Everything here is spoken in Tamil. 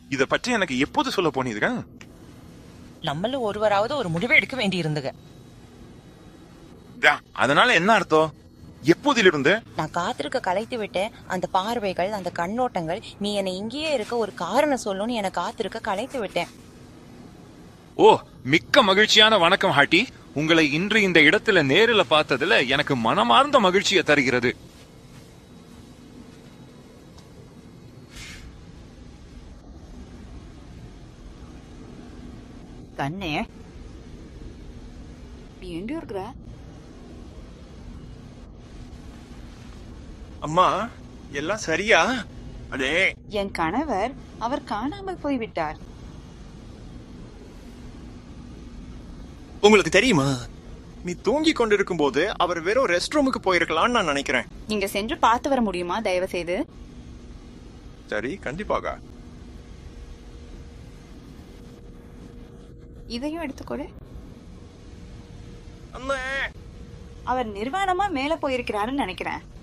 இத பற்றி எனக்கு எப்போது சொல்ல போனீங்க நம்மள ஒருவராவது ஒரு முடிவு எடுக்க வேண்டி இருந்துங்க தா, அதனால என்ன அர்த்தம் எப்போதிலிருந்து நான் காத்திருக்க கலைத்து விட்டேன் அந்த பார்வைகள் அந்த கண்ணோட்டங்கள் நீ என்னை இங்கேயே இருக்க ஒரு காரணம் சொல்லுன்னு என்னை காத்திருக்க கலைத்து விட்டேன் ஓ மிக்க மகிழ்ச்சியான வணக்கம் ஹாட்டி உங்களை இன்று இந்த இடத்துல நேரில பார்த்ததுல எனக்கு மனமார்ந்த மகிழ்ச்சியை தருகிறது கண்ணே நீ எங்க இருக்கிற அம்மா எல்லாம் சரியா அடே என் கணவர் அவர் காணாமல் போய்விட்டார் உங்களுக்கு தெரியுமா நீ தூங்கி கொண்டிருக்கும் போது அவர் வெறும் ரெஸ்ட் ரூமுக்கு போயிருக்கலாம்னு நான் நினைக்கிறேன் நீங்க சென்று பார்த்து வர முடியுமா தயவு செய்து சரி கண்டிப்பாக இதையும் எடுத்துக்கொடு அண்ணே அவர் நிர்வாணமா மேல போயிருக்கிறாருன்னு நினைக்கிறேன்